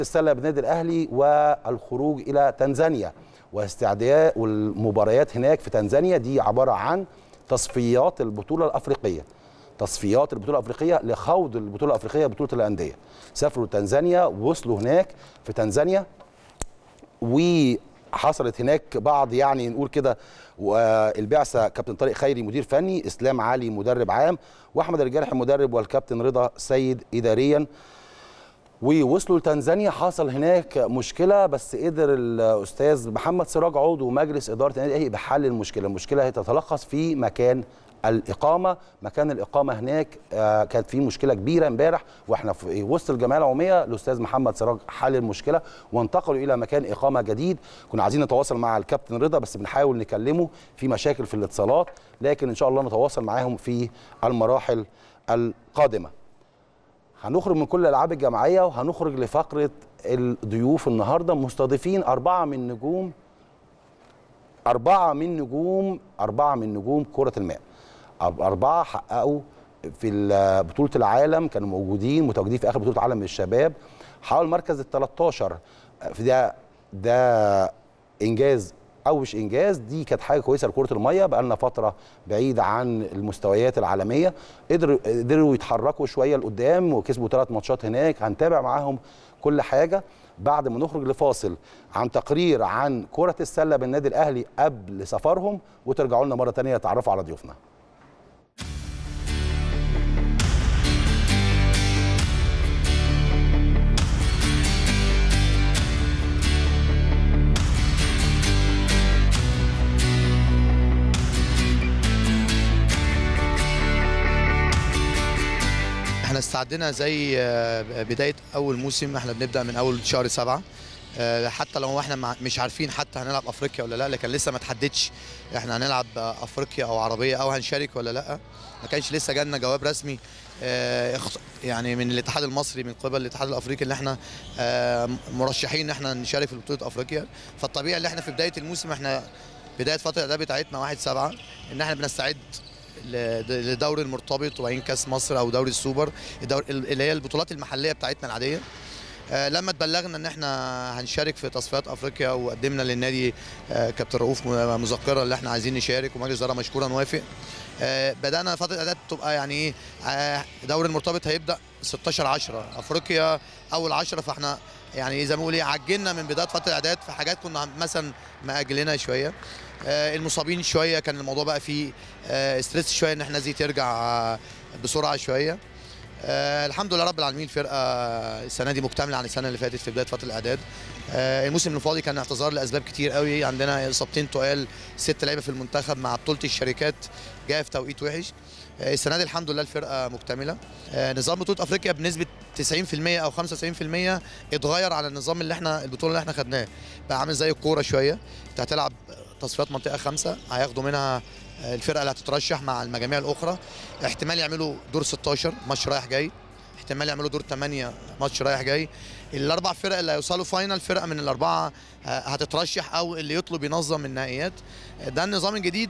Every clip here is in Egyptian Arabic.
السله بالنادي الاهلي والخروج الى تنزانيا واستعداد والمباريات هناك في تنزانيا دي عباره عن تصفيات البطوله الافريقيه تصفيات البطوله الافريقيه لخوض البطوله الافريقيه بطوله الانديه سافروا تنزانيا ووصلوا هناك في تنزانيا وحصلت هناك بعض يعني نقول كده والبعثه كابتن طارق خيري مدير فني اسلام علي مدرب عام واحمد الجارح مدرب والكابتن رضا سيد اداريا ووصلوا لتنزانيا حصل هناك مشكله بس قدر الاستاذ محمد سراج عضو مجلس اداره النادي الاهلي بحل المشكله، المشكله هي تتلخص في مكان الاقامه، مكان الاقامه هناك آه كانت في مشكله كبيره امبارح واحنا في وسط الجمعيه العموميه الاستاذ محمد سراج حل المشكله وانتقلوا الى مكان اقامه جديد، كنا عايزين نتواصل مع الكابتن رضا بس بنحاول نكلمه في مشاكل في الاتصالات، لكن ان شاء الله نتواصل معاهم في المراحل القادمه. هنخرج من كل الالعاب الجماعيه وهنخرج لفقره الضيوف النهارده مستضيفين اربعه من نجوم اربعه من نجوم اربعه من نجوم كره الماء اربعه حققوا في بطوله العالم كانوا موجودين متواجدين في اخر بطوله عالم للشباب حاول المركز ال 13 في ده ده انجاز او مش انجاز دي كانت حاجه كويسه لكره الميه بقى لنا فتره بعيده عن المستويات العالميه قدروا قدروا يتحركوا شويه لقدام وكسبوا ثلاث ماتشات هناك هنتابع معاهم كل حاجه بعد ما نخرج لفاصل عن تقرير عن كره السله بالنادي الاهلي قبل سفرهم وترجعوا لنا مره ثانيه تعرفوا على ضيوفنا احنا استعدنا زي بدايه اول موسم احنا بنبدا من اول شهر سبعة حتى لو احنا مش عارفين حتى هنلعب افريقيا ولا لا لكن لسه ما تحددش احنا هنلعب افريقيا او عربيه او هنشارك ولا لا ما كانش لسه جالنا جواب رسمي يعني من الاتحاد المصري من قبل الاتحاد الافريقي اللي احنا مرشحين ان احنا نشارك في بطوله افريقيا فالطبيعي اللي احنا في بدايه الموسم احنا بدايه فتره الاعداد بتاعتنا 1 7 ان احنا بنستعد لدوري المرتبط وبعدين كاس مصر او دوري السوبر الدور اللي هي البطولات المحليه بتاعتنا العاديه لما اتبلغنا ان احنا هنشارك في تصفيات افريقيا وقدمنا للنادي كابتن رؤوف مذكره اللي احنا عايزين نشارك ومجلس الاداره مشكورا وافق بدانا فتره الاعداد تبقى يعني ايه دوري المرتبط هيبدا 16 10 افريقيا اول 10 فاحنا يعني زي ما بقول ايه عجلنا من بدايه فتره الاعداد في حاجات كنا مثلا ماجلينها شويه المصابين شويه كان الموضوع بقى فيه ستريس شويه ان احنا زي ترجع بسرعه شويه آه الحمد لله رب العالمين الفرقه السنه دي مكتمله عن السنه اللي فاتت في بدايه فتره الاعداد آه الموسم الفاضي كان اعتذار لاسباب كتير قوي عندنا اصابتين تقال ست لعيبه في المنتخب مع بطوله الشركات جايه في توقيت وحش آه السنه دي الحمد لله الفرقه مكتمله آه نظام بطوله افريقيا بنسبه 90% او 95% اتغير على النظام اللي احنا البطوله اللي احنا خدناه بقى عامل زي الكوره شويه انت هتلعب تصفيات منطقه خمسه هياخدوا منها الفرقه اللي هتترشح مع المجاميع الاخرى احتمال يعملوا دور 16 ماتش رايح جاي احتمال يعملوا دور 8 ماتش رايح جاي الاربع فرق اللي هيوصلوا فاينل فرقه من الاربعه هتترشح او اللي يطلب ينظم النهائيات ده النظام الجديد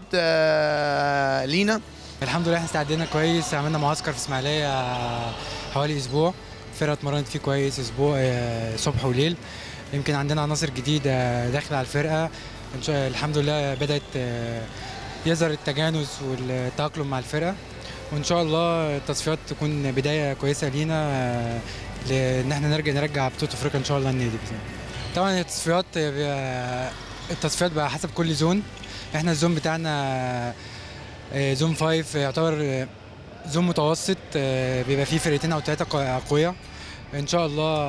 لينا الحمد لله احنا استعدينا كويس عملنا معسكر في اسماعيليه حوالي اسبوع الفرقه اتمرنت فيه كويس اسبوع صبح وليل يمكن عندنا عناصر جديده داخله على الفرقه ان شاء الحمد لله بدات يظهر التجانس والتاقلم مع الفرقه وان شاء الله التصفيات تكون بدايه كويسه لينا لان احنا نرجع نرجع بطوله افريقيا ان شاء الله النادي باذن طبعا التصفيات التصفيات بقى حسب كل زون احنا الزون بتاعنا زون 5 يعتبر زون متوسط بيبقى فيه فرقتين او ثلاثه اقوياء ان شاء الله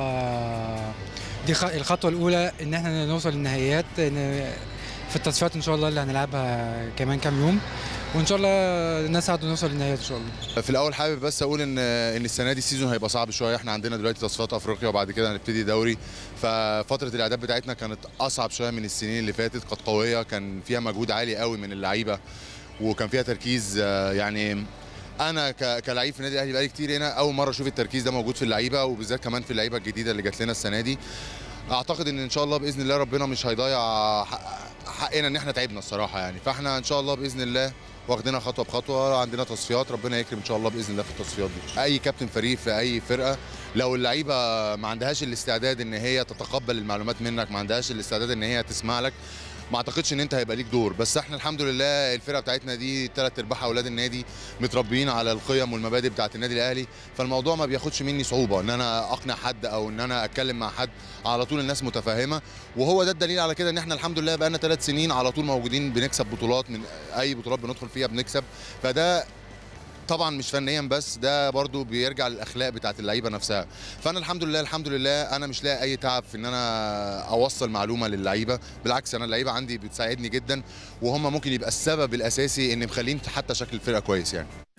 دي الخطوه الاولى ان احنا نوصل للنهائيات في التصفيات ان شاء الله اللي هنلعبها كمان كام يوم وان شاء الله نسعد ونوصل للنهايه ان شاء الله في الاول حابب بس اقول ان ان السنه دي السيزون هيبقى صعب شويه احنا عندنا دلوقتي تصفيات افريقيا وبعد كده هنبتدي دوري ففتره الاعداد بتاعتنا كانت اصعب شويه من السنين اللي فاتت كانت قويه كان فيها مجهود عالي قوي من اللعيبه وكان فيها تركيز يعني انا كلعيب في النادي الاهلي بقالي كتير هنا اول مره اشوف التركيز ده موجود في اللعيبه وبالذات كمان في اللعيبه الجديده اللي جات لنا السنه دي اعتقد ان ان شاء الله باذن الله ربنا مش هيضيع حقنا ان احنا تعبنا الصراحه يعني فاحنا ان شاء الله باذن الله واخدينها خطوه بخطوه عندنا تصفيات ربنا يكرم ان شاء الله باذن الله في التصفيات دي اي كابتن فريق في اي فرقه لو اللعيبه ما عندهاش الاستعداد ان هي تتقبل المعلومات منك ما عندهاش الاستعداد ان هي تسمع لك ما اعتقدش ان انت هيبقى ليك دور بس احنا الحمد لله الفرقه بتاعتنا دي ثلاث ارباعها اولاد النادي متربيين على القيم والمبادئ بتاعت النادي الاهلي فالموضوع ما بياخدش مني صعوبه ان انا اقنع حد او ان انا اتكلم مع حد على طول الناس متفاهمه وهو ده الدليل على كده ان احنا الحمد لله بقالنا ثلاث سنين على طول موجودين بنكسب بطولات من اي بطولات بندخل فيها بنكسب فده طبعا مش فنيا بس ده برضو بيرجع للاخلاق بتاعت اللعيبه نفسها فانا الحمد لله الحمد لله انا مش لاقي اي تعب في ان انا اوصل معلومه للعيبه بالعكس انا اللعيبه عندي بتساعدني جدا وهم ممكن يبقى السبب الاساسي ان مخلين حتى شكل الفرقه كويس يعني